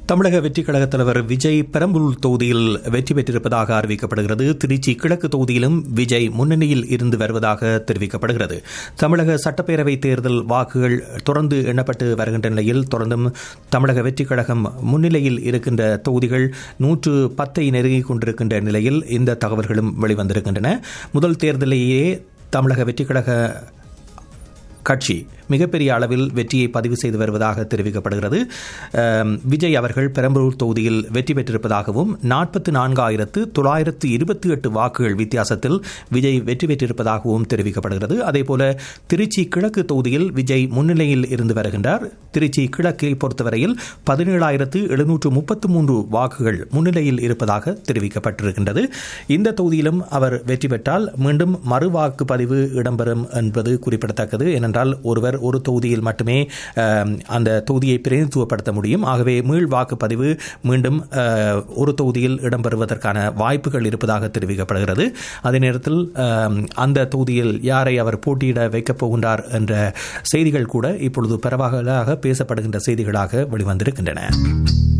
தமிழக வெற்றிக் கழகத் தலைவர் விஜய் பெரம்பலூர் தொகுதியில் வெற்றி பெற்றிருப்பதாக அறிவிக்கப்படுகிறது திருச்சி கிழக்கு தொகுதியிலும் விஜய் முன்னணியில் இருந்து வருவதாக தெரிவிக்கப்படுகிறது தமிழக சட்டப்பேரவைத் தேர்தல் வாக்குகள் தொடர்ந்து எண்ணப்பட்டு வருகின்ற நிலையில் தொடர்ந்தும் தமிழக வெற்றிக் கழகம் முன்னிலையில் இருக்கின்ற தொகுதிகள் நூற்று பத்தை நெருங்கிக் கொண்டிருக்கின்ற நிலையில் இந்த தகவல்களும் வெளிவந்திருக்கின்றன முதல் தேர்தலிலேயே தமிழக வெற்றிக் கழக கட்சி மிகப்பெரிய அளவில் வெற்றியை பதிவு செய்து வருவதாக தெரிவிக்கப்படுகிறது அம், விஜய் அவர்கள் பெரம்பலூர் தொகுதியில் வெற்றி பெற்றிருப்பதாகவும் நாற்பத்தி நான்காயிரத்து தொள்ளாயிரத்து இருபத்தி எட்டு வாக்குகள் வித்தியாசத்தில் விஜய் வெற்றி பெற்றிருப்பதாகவும் தெரிவிக்கப்படுகிறது அதேபோல திருச்சி கிழக்கு தொகுதியில் விஜய் முன்னிலையில் இருந்து வருகின்றார் திருச்சி கிழக்கை பொறுத்தவரையில் பதினேழாயிரத்து எழுநூற்று முப்பத்து மூன்று வாக்குகள் முன்னிலையில் இருப்பதாக தெரிவிக்கப்பட்டிருக்கின்றது இந்த தொகுதியிலும் அவர் வெற்றி பெற்றால் மீண்டும் மறு வாக்குப்பதிவு இடம்பெறும் என்பது குறிப்பிடத்தக்கது ஏனென்றால் ஒருவர் ஒரு தொகுதியில் மட்டுமே அஹ், அந்த தொகுதியை பிரதிநிதித்துவப்படுத்த முடியும் ஆகவே மீள் வாக்குப்பதிவு மீண்டும் அஹ், ஒரு தொகுதியில் இடம்பெறுவதற்கான வாய்ப்புகள் இருப்பதாக தெரிவிக்கப்படுகிறது அதே நேரத்தில் அஹ், அந்த தொகுதியில் யாரை அவர் போட்டியிட வைக்கப் போகின்றார் என்ற செய்திகள் கூட இப்பொழுது பரவலாக பேசப்படுகின்ற செய்திகளாக வெளிவந்திருக்கின்றன